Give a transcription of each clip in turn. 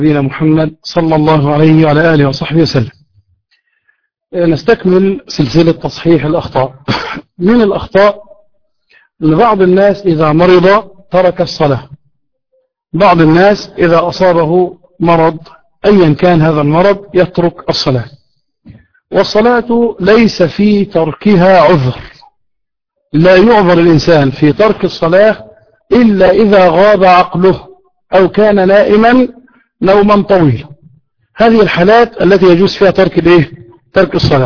نبينا محمد صلى الله عليه وعلى آله وصحبه وسلم نستكمل سلسلة تصحيح الأخطاء من الأخطاء لبعض الناس إذا مرض ترك الصلاة بعض الناس إذا أصابه مرض أيا كان هذا المرض يترك الصلاة والصلاة ليس في تركها عذر لا يعذر الإنسان في ترك الصلاة إلا إذا غاب عقله أو كان نائما نوما طويلا هذه الحالات التي يجوز فيها ترك الايه ترك الصلاة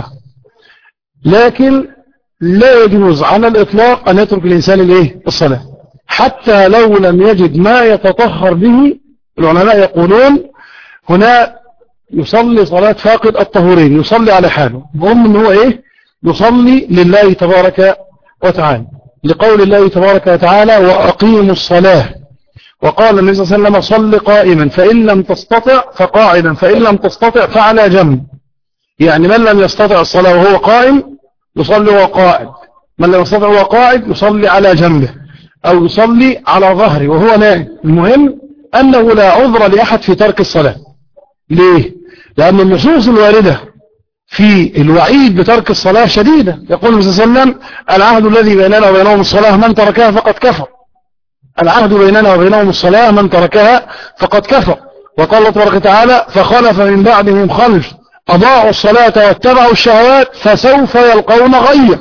لكن لا يجوز على الإطلاق أن يترك الإنسان الايه الصلاة حتى لو لم يجد ما يتطهر به العلماء يقولون هنا يصلي صلاة فاقد الطهورين يصلي على حاله بهم ان هو ايه يصلي لله تبارك وتعالى لقول الله تبارك وتعالى وأقيموا الصلاة وقال النبي صلى الله عليه وسلم صل قائما فإن لم تستطع فقاعدا فإن لم تستطع فعلى جنب يعني من لم يستطع الصلاة وهو قائم يصلي وهو قائد من لم يستطع وهو قائد يصلي على جنبه أو يصلي على ظهره وهو نائم المهم أنه لا عذر لأحد في ترك الصلاة ليه؟ لأن النصوص الواردة في الوعيد بترك الصلاة شديدة يقول النبي صلى الله عليه وسلم العهد الذي بيننا وبينهم الصلاة من تركها فقد كفر العهد بيننا وبينهم الصلاة من تركها فقد كفر وقال الله تبارك وتعالى فخلف من بعدهم خلف أضاعوا الصلاة واتبعوا الشهوات فسوف يلقون غيا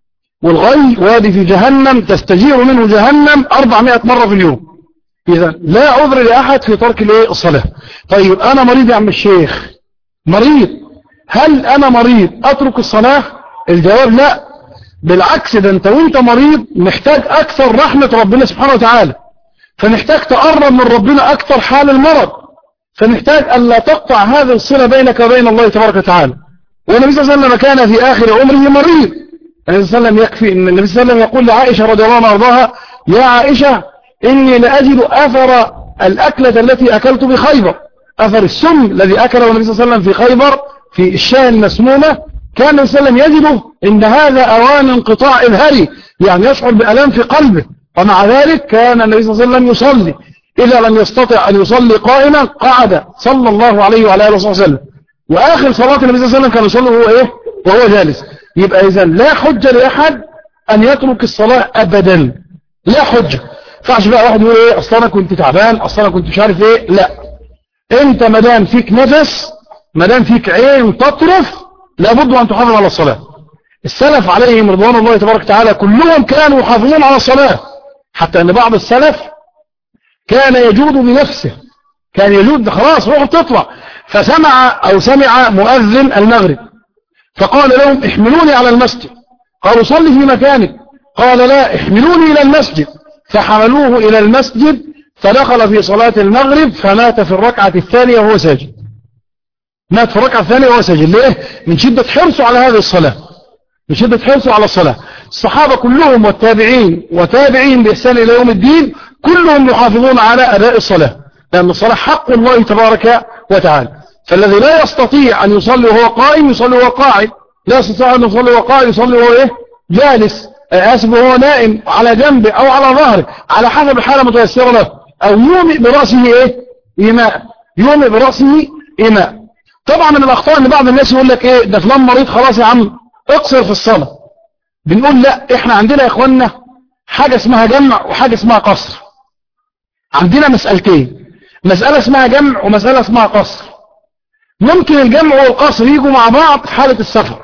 والغي وادي في جهنم تستجير منه جهنم 400 مرة في اليوم إذا لا عذر لأحد في ترك الصلاة طيب أنا مريض يا عم الشيخ مريض هل أنا مريض أترك الصلاة الجواب لا بالعكس ده انت وانت مريض محتاج اكثر رحمة ربنا سبحانه وتعالى فمحتاج تقرب من ربنا اكثر حال المرض فمحتاج الا تقطع هذه الصلة بينك وبين الله تبارك وتعالى والنبي صلى الله عليه وسلم كان في اخر عمره مريض النبي صلى الله عليه وسلم يكفي ان النبي صلى الله عليه وسلم يقول لعائشة رضي الله عنها وارضاها يا عائشة اني لاجد اثر الاكلة التي اكلت بخيبر اثر السم الذي اكله النبي صلى الله عليه وسلم في خيبر في الشاه المسمومة كان النبي صلى الله عليه وسلم يجده إن هذا أوان انقطاع الهري يعني يشعر بألام في قلبه ومع ذلك كان النبي صلى الله عليه وسلم يصلي إذا لم يستطع أن يصلي قائما قعد صلى الله عليه وعلى آله وسلم وآخر صلاة النبي صلى الله عليه وسلم كان يصلي وهو إيه وهو جالس يبقى إذا لا حجة لأحد أن يترك الصلاة أبدا لا حجة فعش بقى واحد يقول إيه أصلا أنا كنت تعبان أصلا أنا كنت مش عارف إيه لا أنت مدام فيك نفس مدام فيك عين تطرف لابد أن تحافظ على الصلاة السلف عليهم رضوان الله تبارك وتعالى كلهم كانوا يحافظون على الصلاة حتى أن بعض السلف كان يجود بنفسه كان يجود خلاص روح تطلع فسمع أو سمع مؤذن المغرب فقال لهم احملوني على المسجد قالوا صلي في مكانك قال لا احملوني إلى المسجد فحملوه إلى المسجد فدخل في صلاة المغرب فمات في الركعة الثانية وهو ساجد مات في الركعة الثانية وهو ساجد ليه من شدة حرصه على هذه الصلاة من شدة حرصه على الصلاة الصحابة كلهم والتابعين وتابعين بإحسان إلى يوم الدين كلهم يحافظون على أداء الصلاة لأن الصلاة حق الله تبارك وتعالى فالذي لا يستطيع أن يصلي وهو قائم يصلي وهو قاعد لا يستطيع أن يصلي وهو قائم يصلي وهو إيه؟ جالس آسف وهو نائم على جنبه أو على ظهره على حسب الحالة متيسرة له أو يومئ برأسه إيه؟ إيماء يومئ برأسه إيماء طبعا من الأخطاء أن بعض الناس يقول لك إيه ده فلان مريض خلاص يا عم اقصر في الصلاة بنقول لا احنا عندنا يا اخوانا حاجة اسمها جمع وحاجة اسمها قصر عندنا مسألتين مسألة اسمها جمع ومسألة اسمها قصر ممكن الجمع والقصر يجوا مع بعض في حالة السفر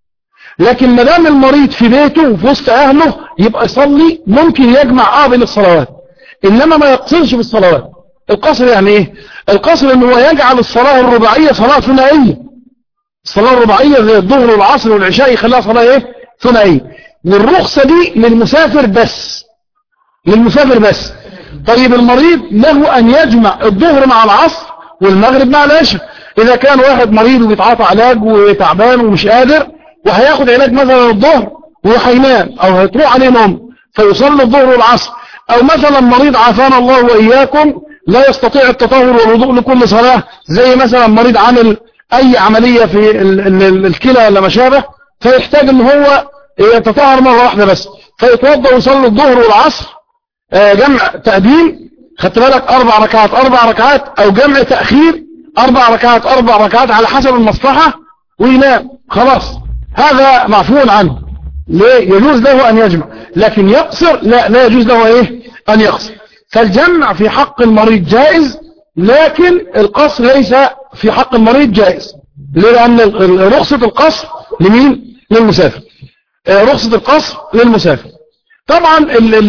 لكن ما دام المريض في بيته وفي وسط اهله يبقى يصلي ممكن يجمع اه بين الصلوات انما ما يقصرش في الصلوات القصر يعني ايه القصر ان هو يجعل الصلاة الرباعية صلاة ثنائية الصلاة الرباعية زي الظهر والعصر والعشاء يخليها صلاة ايه ثنائية والرخصة دي للمسافر بس للمسافر بس طيب المريض له ان يجمع الظهر مع العصر والمغرب مع العشاء اذا كان واحد مريض وبيتعاطى علاج وتعبان ومش قادر وهياخد علاج مثلا الظهر وهينام او هتروح عليه نوم فيصلي الظهر والعصر او مثلا مريض عافانا الله واياكم لا يستطيع التطهر والوضوء لكل صلاة زي مثلا مريض عامل اي عملية في الكلى ولا ما شابه فيحتاج ان هو يتطهر مرة واحدة بس فيتوضا ويصلي الظهر والعصر جمع تقديم خدت بالك اربع ركعات اربع ركعات او جمع تأخير اربع ركعات اربع ركعات على حسب المصلحة وينام خلاص هذا معفو عنه ليه يجوز له ان يجمع لكن يقصر لا لا يجوز له ايه ان يقصر فالجمع في حق المريض جائز لكن القصر ليس في حق المريض جائز لأن رخصة القصر لمين للمسافر آه، رخصة القصر للمسافر طبعا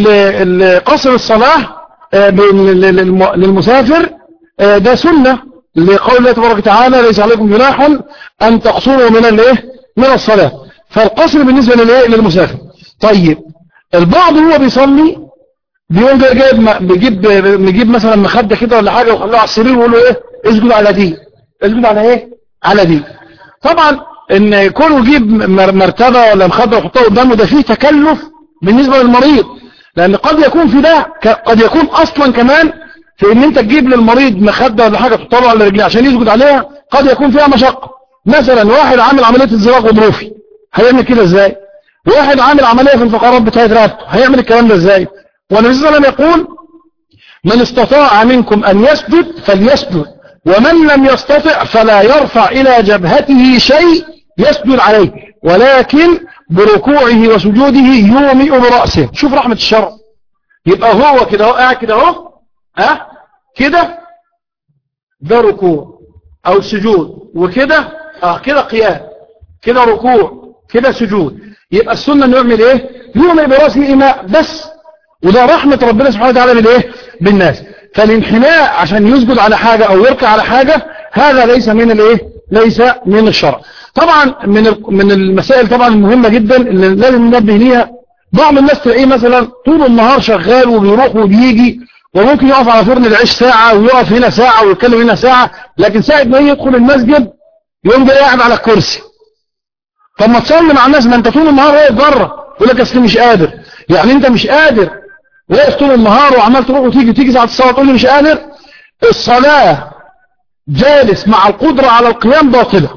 قصر الصلاة آه، للمسافر آه، ده سنة لقول الله تبارك وتعالى ليس عليكم جناح أن تقصروا من الايه من الصلاة فالقصر بالنسبة للايه للمسافر طيب البعض هو بيصلي بيقول ده جايب بيجيب بيجيب مثلا مخده كده ولا حاجه ويخلوه على السرير ويقول له ايه اسجد على دي اسجد على ايه على دي طبعا ان يكون يجيب مرتبه ولا مخده ويحطها قدامه ده فيه تكلف بالنسبه للمريض لان قد يكون في ده قد يكون اصلا كمان في ان انت تجيب للمريض مخده ولا حاجه تحطها له على رجليه عشان يسجد عليها قد يكون فيها مشقه مثلا واحد عامل عمليه انزلاق غضروفي هيعمل كده ازاي واحد عامل عمليه في الفقرات بتاعت رقبته هيعمل الكلام ده ازاي والنبي صلى الله عليه وسلم يقول من استطاع منكم أن يسجد فليسجد ومن لم يستطع فلا يرفع إلى جبهته شيء يسجد عليه ولكن بركوعه وسجوده يومئ برأسه شوف رحمة الشرع يبقى هو كده هو قاعد كده اهو ها كده ده ركوع او سجود وكده اه كده قيام كده ركوع كده سجود يبقى السنة انه يعمل ايه يومئ برأسه إيماء بس وده رحمة ربنا سبحانه وتعالى بالايه بالناس فالانحناء عشان يسجد على حاجة او يركع على حاجة هذا ليس من الايه ليس من الشرع طبعا من من المسائل طبعا المهمة جدا اللي لازم ننبه ليها بعض الناس تلاقيه مثلا طول النهار شغال وبيروح وبيجي وممكن يقف على فرن العيش ساعة ويقف هنا ساعة ويتكلم هنا ساعة لكن ساعة ما يدخل المسجد يقوم جاي قاعد على الكرسي طب ما تصلي مع الناس ما انت طول النهار واقف بره يقول لك اصل مش قادر يعني انت مش قادر واقف طول النهار وعمال تروح وتيجي تيجي ساعة الصلاة تقول لي مش قادر الصلاة جالس مع القدرة على القيام باطلة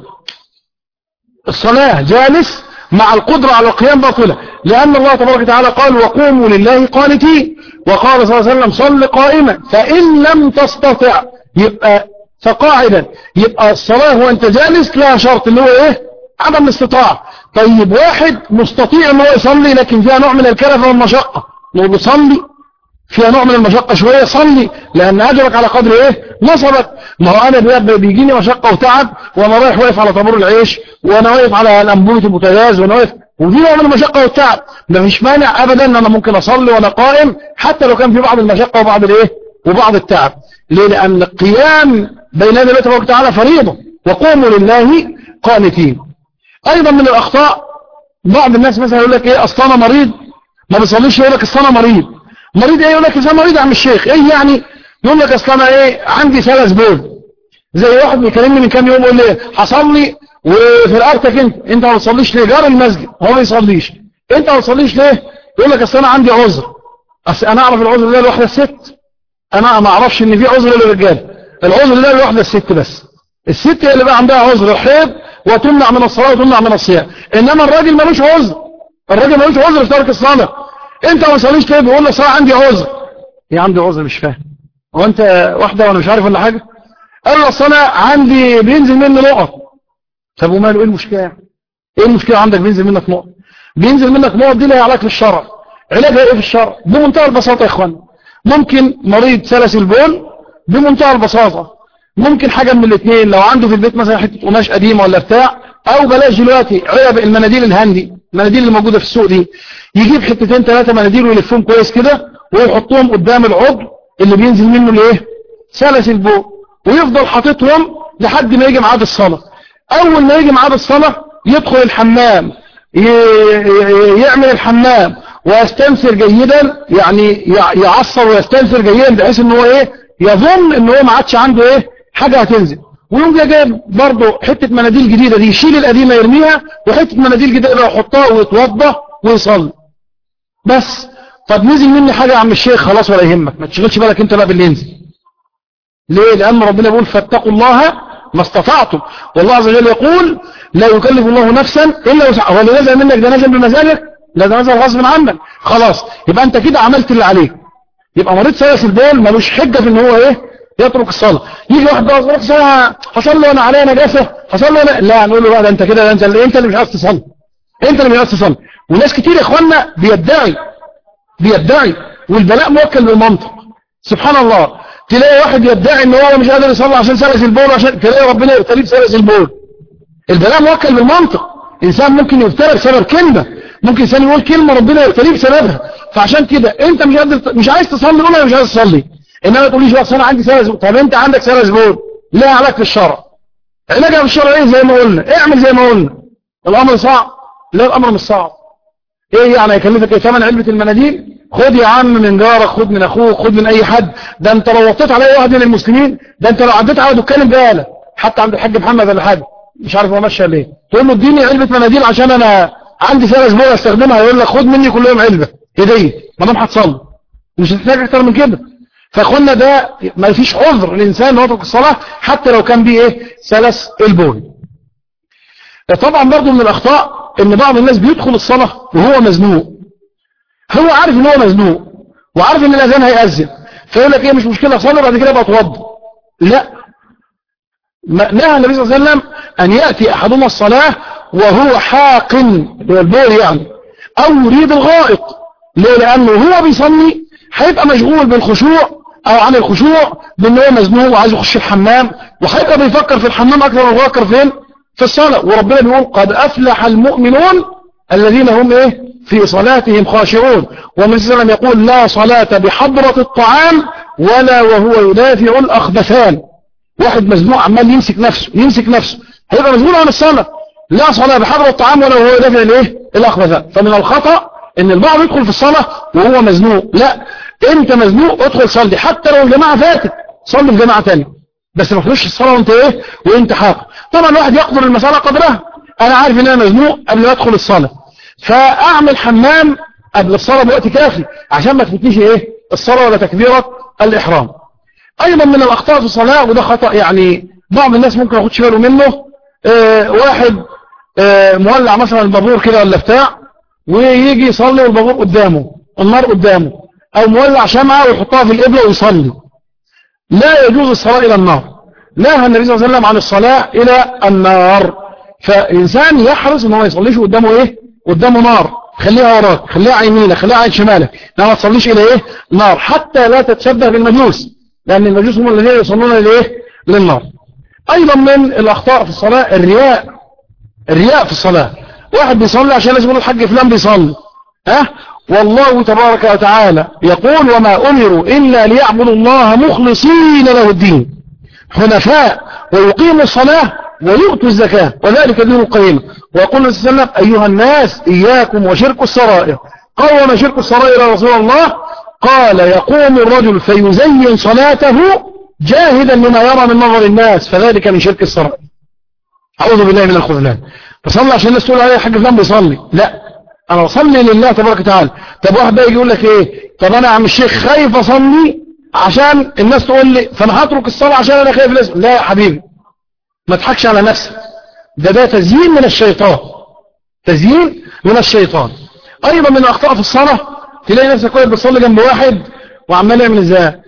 الصلاة جالس مع القدرة على القيام باطلة لأن الله تبارك وتعالى قال وقوموا لله قانتين وقال صلى الله عليه وسلم صل قائما فإن لم تستطع يبقى فقاعدا يبقى الصلاة وانت جالس لا شرط اللي هو ايه عدم الاستطاعة طيب واحد مستطيع ان هو يصلي لكن فيها نوع من الكلفة والمشقة لو بصلي فيها نوع من المشقة شوية صلي لأن أجرك على قدر إيه نصبك ما هو أنا بيجيني مشقة وتعب وأنا رايح واقف على طابور العيش وأنا واقف على الأنبوبة البوتاجاز وأنا واقف ودي نوع من المشقة والتعب ما فيش مانع أبدا أن أنا ممكن أصلي وأنا قائم حتى لو كان في بعض المشقة وبعض الإيه وبعض التعب ليه لأن القيام بين يدي الله تبارك وتعالى فريضة وقوموا لله قانتين أيضا من الأخطاء بعض الناس مثلا يقول لك إيه أصلا مريض ما بيصليش يقول لك اصل انا مريض مريض ايه يقول لك اذا مريض يا عم الشيخ ايه يعني يقول لك اصل انا ايه عندي سلس بول زي واحد بيكلمني من كام يوم يقول لي حصل لي وفي رقبتك انت انت ما بتصليش ليه جار المسجد هو ما يصليش انت ما بتصليش ليه يقول لك اصل انا عندي عذر اصل انا اعرف العذر ده لوحده الست انا ما اعرفش ان في عذر للرجال العذر ده لوحده الست بس الست هي اللي بقى عندها عذر الحيض وتمنع من الصلاه وتمنع من الصيام انما الراجل ملوش عذر الراجل ملوش عذر في ترك الصلاه انت ما صليش ليه بيقول له صلاه عندي عذر ايه عندي عذر مش فاهم هو انت واحده وانا مش عارف ولا حاجه قال له اصل انا عندي بينزل مني نقط طب وماله ايه المشكله ايه المشكله عندك بينزل منك نقط بينزل منك نقط دي لها علاج في الشرع علاجها ايه في الشرع بمنتهى البساطه يا اخوان ممكن مريض سلس البول بمنتهى البساطه ممكن حاجه من الاثنين لو عنده في البيت مثلا حته قماش قديمه ولا بتاع او بلاش دلوقتي علب المناديل الهندي المناديل اللي موجودة في السوق دي يجيب حتتين ثلاثة مناديل ويلفهم كويس كده ويحطهم قدام العضو اللي بينزل منه الايه سلس البول ويفضل حاططهم لحد ما يجي ميعاد الصلاة اول ما يجي ميعاد الصلاة يدخل الحمام يعمل الحمام ويستنفر جيدا يعني يعصر ويستنفر جيدا بحيث ان هو ايه يظن ان هو ما عادش عنده ايه حاجة هتنزل ويوم جاي جايب برضه حتة مناديل جديدة دي يشيل القديمة يرميها وحتة مناديل جديدة يحطها ويتوضى ويصلي بس طب نزل مني حاجة يا عم الشيخ خلاص ولا يهمك ما تشغلش بالك انت بقى باللي ينزل ليه لأن ربنا يقول فاتقوا الله ما استطعتم والله عز وجل يقول لا يكلف الله نفسا إلا وسعها هو اللي نزل منك ده نزل بمزاجك لا ده نزل غصب عنك خلاص يبقى انت كده عملت اللي عليك يبقى مريض سلس البول ملوش حجة في ان هو ايه يترك الصلاة يجي واحد بقى يروح صلاة هصلي انا عليا نجاسة هصلي انا لا نقول له بقى ده انت كده ده انت اللي انت اللي مش عايز تصلي انت اللي مش عايز تصلي وناس كتير يا اخوانا بيدعي بيدعي والبلاء موكل بالمنطق سبحان الله تلاقي واحد يدعي ان هو مش قادر يصلي عشان سلس البول عشان تلاقي ربنا يبتليه بسلس البول البلاء موكل بالمنطق انسان ممكن يبتلى بسبب كلمة ممكن انسان يقول كلمة ربنا يبتليه بسببها فعشان كده انت مش قادر مش عايز تصلي قول انا مش عايز اصلي انما تقوليش بس انا عندي سلس طب انت عندك سلس بول لا علاج في الشرع علاجها في الشرع ايه زي ما قلنا اعمل زي ما قلنا الامر صعب لا الامر مش صعب ايه يعني هيكلفك ايه ثمن علبة المناديل خد يا عم من جارك خد من اخوك خد من اي حد ده انت لو وطيت على اي واحد من المسلمين ده انت لو عديت على دكان بقالة حتى عند الحاج محمد ولا حاجه مش عارف هو ماشي ليه تقول له اديني علبة مناديل عشان انا عندي سلس بول استخدمها يقول لك خد مني كل يوم علبة هديه ما دام هتصلي مش هتحتاج اكتر من كده فقلنا ده ما فيش عذر الانسان هو يترك الصلاه حتى لو كان بيه ايه سلس البول طبعا برضو من الاخطاء ان بعض الناس بيدخل الصلاه وهو مزنوق هو عارف ان هو مزنوق وعارف ان الاذان هيأذن فيقول لك ايه مش مشكله صلي بعد كده بقى اتوضى لا نهى النبي صلى الله عليه وسلم ان ياتي احدنا الصلاه وهو حاقن بالبول يعني او يريد الغائط ليه لانه هو بيصلي هيبقى مشغول بالخشوع او عن الخشوع بان هو مزنوق وعايز يخش الحمام وهيبقى بيفكر في الحمام اكثر من بيفكر فين في الصلاه وربنا بيقول قد افلح المؤمنون الذين هم ايه في صلاتهم خاشعون ومن وسلم يقول لا صلاة بحضرة الطعام ولا وهو يدافع الأخبثان واحد مزنوق عمال يمسك نفسه يمسك نفسه هيبقى مشغول عن الصلاة لا صلاة بحضرة الطعام ولا وهو يدافع الايه الأخبثان فمن الخطأ ان البعض يدخل في الصلاة وهو مزنوق لا انت مزنوق ادخل صلي حتى لو الجماعة فاتت صلي في جماعة تانية بس ما تخش الصلاة وانت ايه وانت حاقق طبعا الواحد يقدر المسألة قدرها انا عارف ان انا مزنوق قبل ما ادخل الصلاة فاعمل حمام قبل الصلاة بوقت كافي عشان ما تفوتنيش ايه الصلاة ولا تكبيرة الاحرام ايضا من الاخطاء في الصلاة وده خطأ يعني بعض الناس ممكن ما ياخدش باله منه اه واحد اه مولع مثلا البابور كده ولا بتاع ويجي يصلي والبابور قدامه النار قدامه او مولع شمعة ويحطها في القبلة ويصلي لا يجوز الصلاة الى النار نهى النبي صلى الله عليه وسلم عن الصلاة الى النار فإنسان يحرص ان هو ما يصليش قدامه ايه قدامه نار خليها وراك خليها عن يمينك خليها عن شمالك لا ما تصليش الى ايه نار حتى لا تتشبه بالمجوس لان المجوس هم الذين يصلون الى ايه للنار ايضا من الاخطاء في الصلاة الرياء الرياء في الصلاة واحد بيصلي عشان لازم يقول الحاج فلان بيصلي ها والله تبارك وتعالى يقول وما أمروا إلا ليعبدوا الله مخلصين له الدين حنفاء ويقيموا الصلاة ويؤتوا الزكاة وذلك دين القيمة ويقول النبي صلى الله عليه وسلم أيها الناس إياكم وشرك السرائر قال وما شرك السرائر يا رسول الله قال يقوم الرجل فيزين صلاته جاهدا لما يرى من نظر الناس فذلك من شرك السرائر أعوذ بالله من الخذلان فصلى عشان الناس تقول عليه حاج فلان بيصلي لا انا بصلي لله تبارك وتعالى طب واحد بقى يجي يقول لك ايه طب انا يا عم الشيخ خايف اصلي عشان الناس تقول لي فانا هترك الصلاه عشان انا خايف الناس لا يا حبيبي ما تضحكش على نفسك ده ده تزيين من الشيطان تزيين من الشيطان ايضا من الاخطاء في الصلاه تلاقي نفسك واقف بتصلي جنب واحد وعمال يعمل ازاي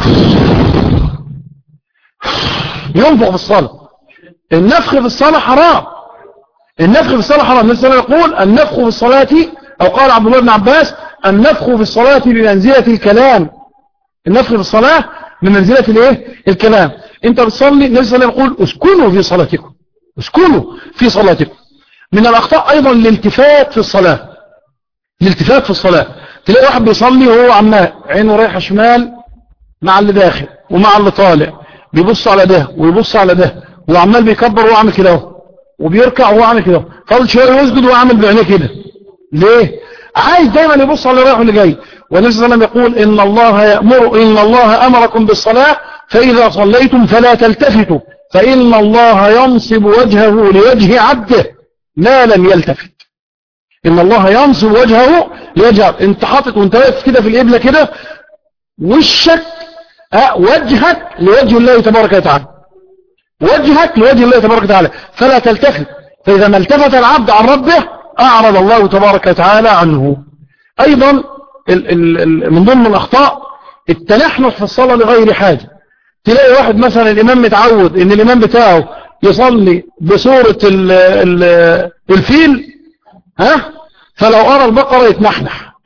ينفخ في الصلاه النفخ في الصلاه حرام النفخ في الصلاة حرام النبي صلى الله عليه وسلم يقول النفخ في الصلاة أو قال عبد الله بن عباس النفخ في الصلاة بمنزلة الكلام النفخ في الصلاة بمنزلة الايه الكلام انت بتصلي النبي صلى الله عليه وسلم يقول اسكنوا في صلاتكم اسكنوا في صلاتكم من الأخطاء أيضا الالتفات في الصلاة الالتفات في الصلاة تلاقي واحد بيصلي وهو عمال عينه رايحة شمال مع اللي داخل ومع اللي طالع بيبص على ده ويبص على ده وعمال بيكبر وهو عامل كده اهو وبيركع وهو عامل كده فاضل شويه يسجد وهو عامل بعينيه كده ليه عايز دايما يبص على اللي رايح واللي جاي والنبي صلى الله عليه وسلم يقول ان الله يأمر ان الله امركم بالصلاه فاذا صليتم فلا تلتفتوا فان الله ينصب وجهه لوجه عبده ما لم يلتفت ان الله ينصب وجهه لوجه عبده انت حاطط وانت واقف كده في القبله كده وشك اه وجهك لوجه الله تبارك وتعالى وجهك لوجه الله تبارك وتعالى فلا تلتفت فإذا ما التفت العبد عن ربه أعرض الله تبارك وتعالى عنه أيضا ال ال ال من ضمن الأخطاء التنحنح في الصلاة لغير حاجة تلاقي واحد مثلا الإمام متعود إن الإمام بتاعه يصلي بصورة ال ال الفيل ها فلو أرى البقرة يتنحنح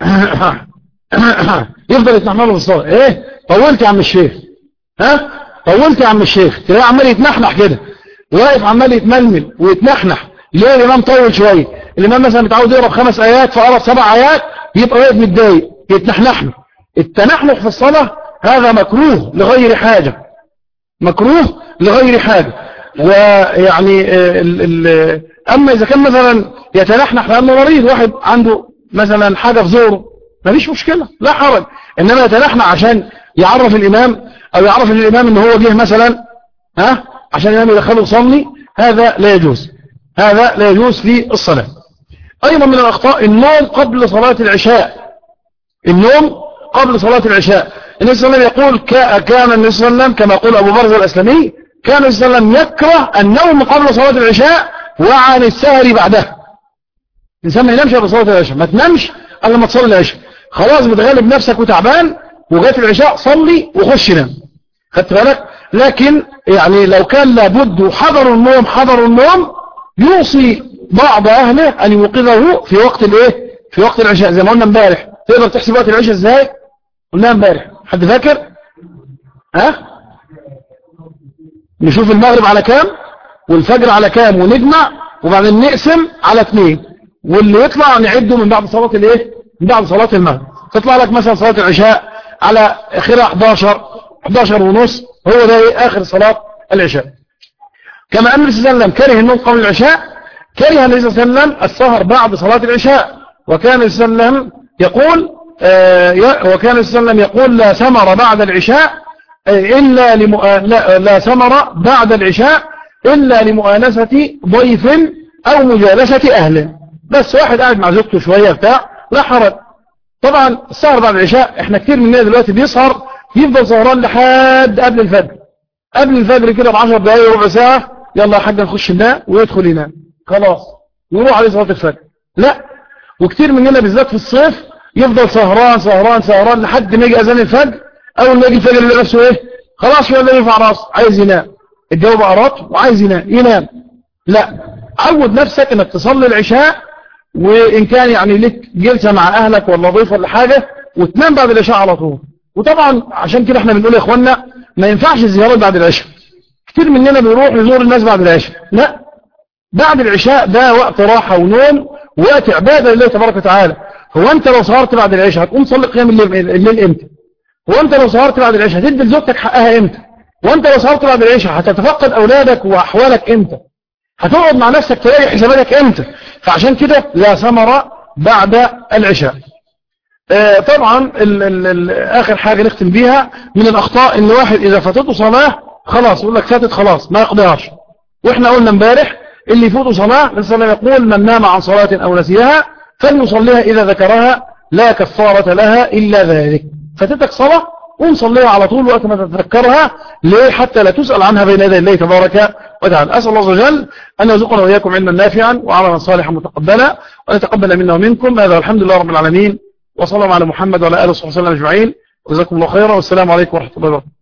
يفضل يتنحنح له في الصلاة ايه طولت يا عم الشيخ ها طولت يا عم الشيخ تلاقيه عمال يتنحنح كده واقف عمال يتململ ويتنحنح ليه الإمام طول شوية الإمام مثلا متعود يقرأ خمس آيات فقرأ سبع آيات يبقى واقف متضايق يتنحنح له التنحنح في الصلاة هذا مكروه لغير حاجة مكروه لغير حاجة ويعني ال ال أما إذا كان مثلا يتنحنح لأنه مريض واحد عنده مثلا حاجة في زوره مفيش مشكلة لا حرج إنما يتنحنح عشان يعرف الإمام أو يعرف الإمام إن هو جه مثلا ها عشان الإمام يدخله يصلي هذا لا يجوز هذا لا يجوز في الصلاة أيضا من الأخطاء النوم قبل صلاة العشاء النوم قبل صلاة العشاء النبي صلى الله عليه وسلم يقول كان النبي صلى الله عليه وسلم كما يقول أبو برزة الأسلمي كان النبي صلى الله عليه وسلم يكره النوم قبل صلاة العشاء وعن السهر بعدها الإنسان ما ينامش قبل صلاة العشاء ما تنامش إلا ما تصلي العشاء خلاص بتغلب نفسك وتعبان وجات العشاء صلي وخش نام خدت بالك لكن يعني لو كان لابد وحضروا النوم حضروا النوم يوصي بعض أهله أن يوقظه في وقت الايه في وقت العشاء زي ما قلنا امبارح تقدر تحسب وقت العشاء ازاي قلنا امبارح حد فاكر ها نشوف المغرب على كام والفجر على كام ونجمع وبعدين نقسم على اثنين واللي يطلع نعده من بعد صلاة الايه من بعد صلاة المغرب تطلع لك مثلا صلاة العشاء على اخرها 11 11 ونص هو ده ايه اخر صلاة العشاء كما أن النبي صلى الله عليه وسلم كره النوم قبل العشاء كره النبي صلى الله عليه وسلم السهر بعد صلاة العشاء وكان النبي صلى الله عليه وسلم يقول آه وكان النبي صلى الله عليه وسلم يقول لا ثمر بعد العشاء إلا لمؤ... لا, لا ثمر بعد العشاء إلا لمؤانسة ضيف أو مجالسة أهله بس واحد قاعد مع زوجته شوية بتاع لا حرج طبعا السهر بعد العشاء احنا كتير مننا دلوقتي بيسهر يفضل سهران لحد قبل الفجر قبل الفجر كده ب 10 دقايق ربع ساعة يلا يا حاج نخش ننام ويدخل ينام خلاص يروح عليه صلاة الفجر لا وكتير مننا بالذات في الصيف يفضل سهران سهران سهران لحد ما يجي اذان الفجر اول ما يجي الفجر يلاقي نفسه ايه خلاص ولا يرفع راسه عايز ينام الجو بقى رطب وعايز ينام ينام لا عود نفسك انك تصلي العشاء وان كان يعني لك جلسة مع اهلك ولا ضيف ولا حاجة وتنام بعد العشاء على طول وطبعا عشان كده احنا بنقول يا اخوانا ما ينفعش الزيارات بعد العشاء كتير مننا بيروح يزور الناس بعد العشاء لا بعد العشاء ده وقت راحة ونوم وقت عبادة لله تبارك وتعالى هو انت لو سهرت بعد العشاء هتقوم تصلي قيام الليل, الليل امتى هو انت لو سهرت بعد العشاء هتدي لزوجتك حقها امتى وانت لو سهرت بعد العشاء هتتفقد اولادك واحوالك امتى هتقعد مع نفسك تلاقي حساباتك امتى فعشان كده لا ثمر بعد العشاء آه طبعا ال ال ال اخر حاجة نختم بيها من الاخطاء ان واحد اذا فاتته صلاة خلاص يقول لك فاتت خلاص ما يقضيهاش واحنا قلنا امبارح اللي يفوته صلاة مثلا يقول من نام عن صلاة او نسيها فليصليها اذا ذكرها لا كفارة لها الا ذلك فاتتك صلاة قوم صليها على طول وقت ما تتذكرها ليه حتى لا تسأل عنها بين يدي الله تبارك وتعالى أسأل الله عز وجل أن يرزقنا وإياكم علما نافعا وعملا صالحا متقبلا وأن يتقبل منا ومنكم هذا والحمد لله رب العالمين وصلى الله على محمد وعلى آله وصحبه وسلم أجمعين وجزاكم الله خيرا والسلام عليكم ورحمة الله وبركاته